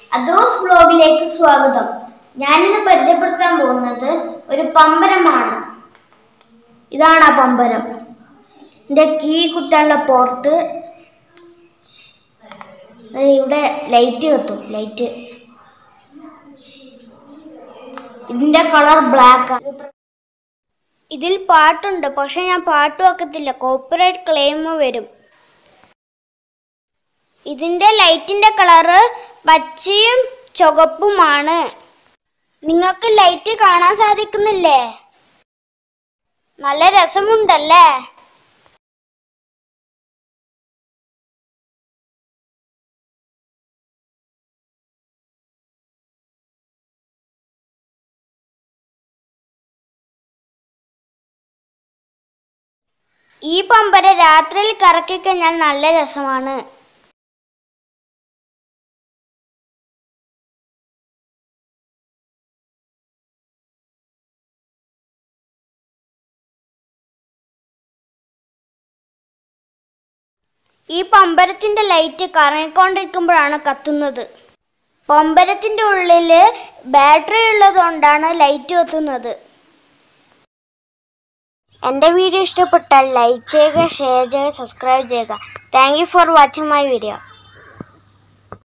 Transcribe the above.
അദോസ് വ്ലോഗിലേക്ക് സ്വാഗതം ഞാനിന്ന് പരിചയപ്പെടുത്താൻ പോകുന്നത് ഒരു പമ്പരമാണ് ഇതാണ് ആ പമ്പരം ഇതിൻ്റെ കീ കുത്താനുള്ള പോർട്ട് ദേ ഇവിടെ ലൈറ്റ് കത്തും ലൈറ്റ് ഇതിൻ്റെ കളർ ബ്ലാക്ക് ആണ് ഇതിൽ പാട്ടുണ്ട് പക്ഷെ ഞാൻ പാട്ട് വെക്കത്തില്ല കോപ്പറേറ്റ് ക്ലെയിം വരും ഇതിന്റെ ലൈറ്റിന്റെ കളറ് പച്ചയും ചുവപ്പുമാണ് നിങ്ങൾക്ക് ലൈറ്റ് കാണാൻ സാധിക്കുന്നില്ലേ നല്ല രസമുണ്ടല്ലേ ഈ പമ്പര രാത്രിയിൽ കറക്കിക്കഴിഞ്ഞാൽ നല്ല രസമാണ് ഈ പമ്പരത്തിന്റെ ലൈറ്റ് കറങ്ങിക്കൊണ്ടിരിക്കുമ്പോഴാണ് കത്തുന്നത് പമ്പരത്തിന്റെ ഉള്ളിൽ ബാറ്ററി ഉള്ളതുകൊണ്ടാണ് ലൈറ്റ് കത്തുന്നത് എൻ്റെ വീഡിയോ ഇഷ്ടപ്പെട്ടാൽ ലൈക്ക് ചെയ്യുക ഷെയർ ചെയ്യുക സബ്സ്ക്രൈബ് ചെയ്യുക thank you for watching my video